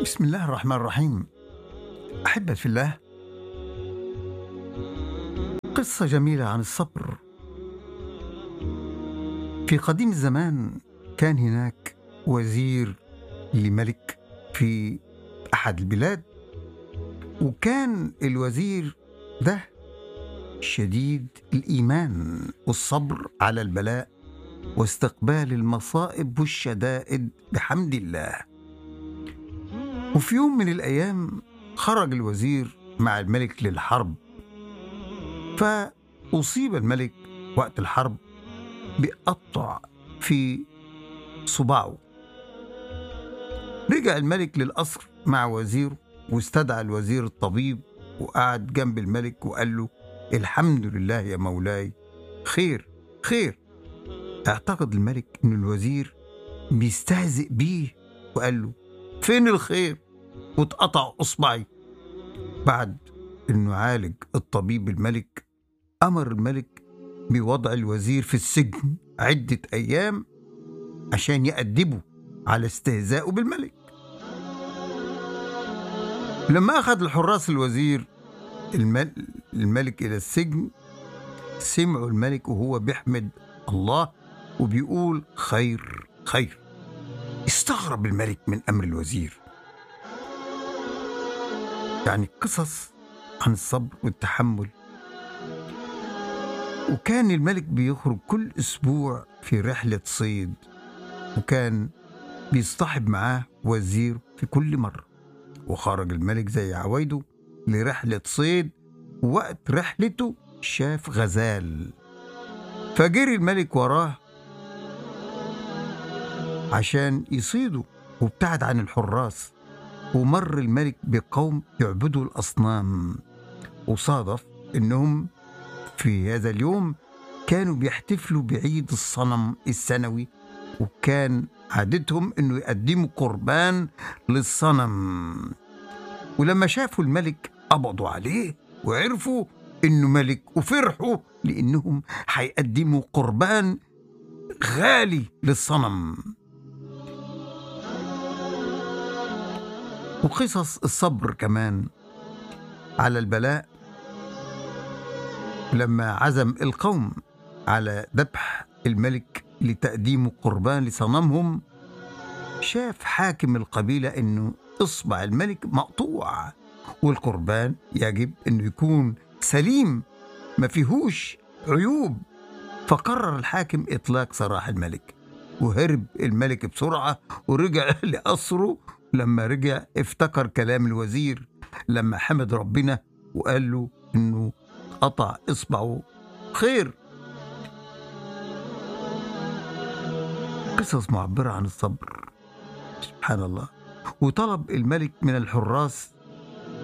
بسم الله الرحمن الرحيم أحبة في الله قصة جميلة عن الصبر في قديم الزمان كان هناك وزير لملك في أحد البلاد وكان الوزير ده شديد الإيمان والصبر على البلاء واستقبال المصائب والشدائد بحمد الله وفي يوم من الأيام خرج الوزير مع الملك للحرب فأصيب الملك وقت الحرب بقطع في صباعه رجع الملك للقصر مع وزيره واستدعى الوزير الطبيب وقعد جنب الملك وقال له الحمد لله يا مولاي خير خير اعتقد الملك ان الوزير بيستهزئ بيه وقال له فين الخير واتقطع اصبعي بعد انه عالج الطبيب الملك امر الملك بوضع الوزير في السجن عده ايام عشان يأدبه على استهزائه بالملك لما أخذ الحراس الوزير المل... الملك إلى السجن سمعوا الملك وهو بيحمد الله وبيقول خير خير استغرب الملك من أمر الوزير يعني قصص عن الصبر والتحمل وكان الملك بيخرج كل أسبوع في رحلة صيد وكان بيصطحب معاه وزير في كل مرة وخرج الملك زي عوايده لرحلة صيد ووقت رحلته شاف غزال فجري الملك وراه عشان يصيده وابتعد عن الحراس ومر الملك بقوم يعبدوا الأصنام وصادف إنهم في هذا اليوم كانوا بيحتفلوا بعيد الصنم السنوي وكان عادتهم انه يقدموا قربان للصنم ولما شافوا الملك قبضوا عليه وعرفوا انه ملك وفرحوا لانهم هيقدموا قربان غالي للصنم وقصص الصبر كمان على البلاء لما عزم القوم على ذبح الملك لتقديم قربان لصنمهم شاف حاكم القبيلة انه اصبع الملك مقطوع والقربان يجب انه يكون سليم ما فيهوش عيوب فقرر الحاكم اطلاق سراح الملك وهرب الملك بسرعة ورجع لقصره لما رجع افتكر كلام الوزير لما حمد ربنا وقال له انه قطع اصبعه خير قصص معبرة عن الصبر سبحان الله وطلب الملك من الحراس